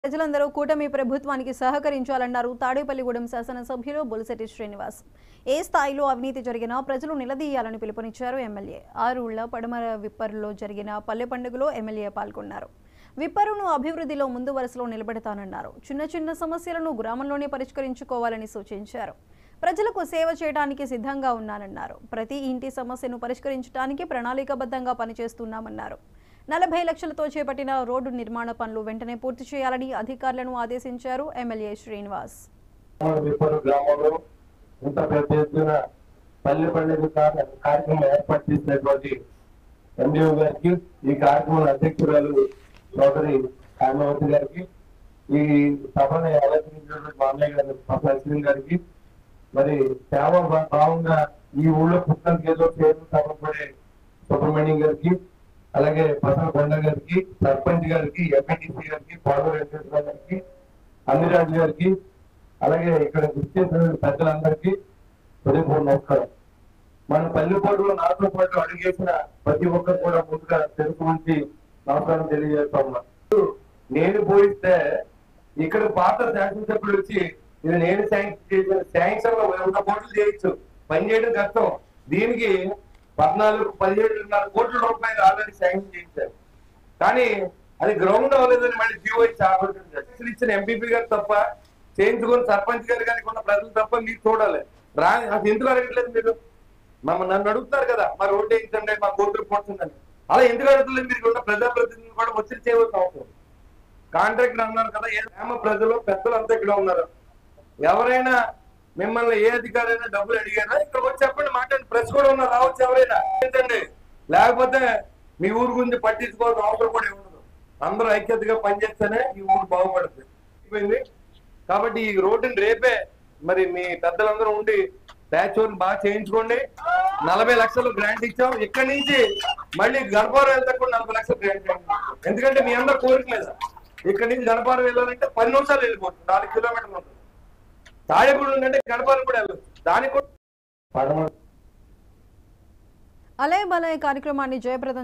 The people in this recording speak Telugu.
ప్రజలందరూ కూటమి ప్రభుత్వానికి సహకరించాలన్నారు తాడేపల్లిగూడెం శాసనసభ్యులు బొలిశెట్టి శ్రీనివాస్ ఏ స్థాయిలో అవినీతి జరిగినా ప్రజలు నిలదీయాలని పిలుపునిచ్చారు ఎమ్మెల్యే ఆరుళ్ల పడమర విప్పరులో జరిగిన పల్లె పండుగలో ఎమ్మెల్యే పాల్గొన్నారు విప్పరును అభివృద్ధిలో ముందు వరుసలో నిలబెడతానన్నారు చిన్న చిన్న సమస్యలను గ్రామంలోనే పరిష్కరించుకోవాలని సూచించారు ప్రజలకు సేవ చేయడానికి సిద్ధంగా ఉన్నానన్నారు ప్రతి ఇంటి సమస్యను పరిష్కరించడానికి ప్రణాళికాబద్ధంగా పనిచేస్తున్నామన్నారు నలభై లక్షలతో చేపట్టిన రోడ్డు నిర్మాణ పనులు వెంటనే పూర్తి చేయాలని అధికారులను ఆదేశించారు ఎమ్మెల్యే శ్రీనివాస్ విప్పరు గ్రామంలో ఇంత పెద్ద ఎత్తున పల్లె పండుగ కా- కార్యక్రమం ఏర్పాటు చేసినటువంటి ఎండిఓ గారికి ఈ కార్యక్రమం అధ్యక్షురాలు సోదరి కామవతి గారికి ఈ సభను అలంకరించినటువంటి మా అన్నయ్య గారు సచిన్ గారికి మరి సేవ భా- భావంగా ఈ ఊళ్ళో పుట్టినందుకు ఏదో పేరు సభపడే సుబ్రహ్మణ్యం గారికి అలాగే పసల కొండ గారికి సర్పంచ్ గారికి ఎంపీటీసీ గారికి పాడు వెంకటేశ్వర గారికి అన్నిరాజు గారికి అలాగే ఇక్కడ గుర్తించిన పెద్దలందరికీ హృదయపూర్వ నమస్కారం మన పల్లెపూరులో నాతో పాటు అడిగేసిన ప్రతి ఒక్కరు కూడా ముందుగా తెలుగు నుంచి నమస్కారం తెలియజేస్తా ఉన్నా నేను పోయిస్తే ఇక్కడ పాత శాసనసభ్యులు వచ్చి ఇది నేను శాంక్షన్ చేసిన శాంక్షన్ లో వంద కోట్లు చేయొచ్చు పని చేయడం కష్టం దీనికి పద్నాలుగు పదిహేడున్నర కోట్ల రూపాయలు ఆల్రెడీ శాంక్షన్ చేయించారు కానీ అది గ్రౌండ్ అవ్వలేదని మళ్ళీ జీవో ఇచ్చి ఆపడుతుంది అసలు ఇచ్చిన ఎంపీపీ గారు తప్ప చేయించుకొని సర్పంచ్ గారు కానీ ఉన్న ప్రజలు తప్ప మీరు చూడాలి రా అది ఎందుకు అడగట్లేదు మీరు మమ్మ నన్ను అడుగుతారు కదా మరి ఓటు వేయించండి మా కోర్టు పోతుందని అలా ఎందుకు అడగట్లేదు మీరు ఉన్న ప్రజాప్రతినిధులు కూడా ఒత్తిడి చేయవలసిన అవసరం కాంట్రాక్టర్ అన్నారు కదా ఏ గ్రామ ప్రజలు పెద్దలు అంతా ఇక్కడ ఉన్నారు ఎవరైనా మిమ్మల్ని ఏ అధికారైనా డబ్బులు అడిగారా ఇక్కడ వచ్చి చెప్పండి మాట్లాడి ప్రెస్ కూడా ఉన్నారు రావచ్చు ఎవరైనా ఏంటండి లేకపోతే మీ ఊరు గురించి పట్టించుకోవాల్సిన అవసరం కూడా ఉండదు అందరూ ఐక్యతగా పనిచేస్తేనే ఈ ఊరు బాగుపడుతుంది అయిపోయింది కాబట్టి ఈ రోడ్డుని రేపే మరి మీ పెద్దలందరూ ఉండి ప్యాచ్ వర్క్ బాగా చేయించుకోండి నలభై లక్షలు గ్రాంట్ ఇచ్చాం ఇక్కడి నుంచి మళ్ళీ గణపారం వెళ్తే కూడా నలభై లక్షలు గ్రాంట్ ఇవ్వండి. ఎందుకంటే మీ అందరూ కోరిక లేదా ఇక్కడి నుంచి గణపారం వెళ్ళాలంటే పది నిమిషాలు వెళ్ళిపోతుంది నాలుగు కిలోమీటర్లు ఉంటుంది తాడేపూడి ఉందంటే గణపారం కూడా వెళ్ళచ్చు దానికి కూడా అలయ బలయ కార్యక్రమాన్ని జయప్రదం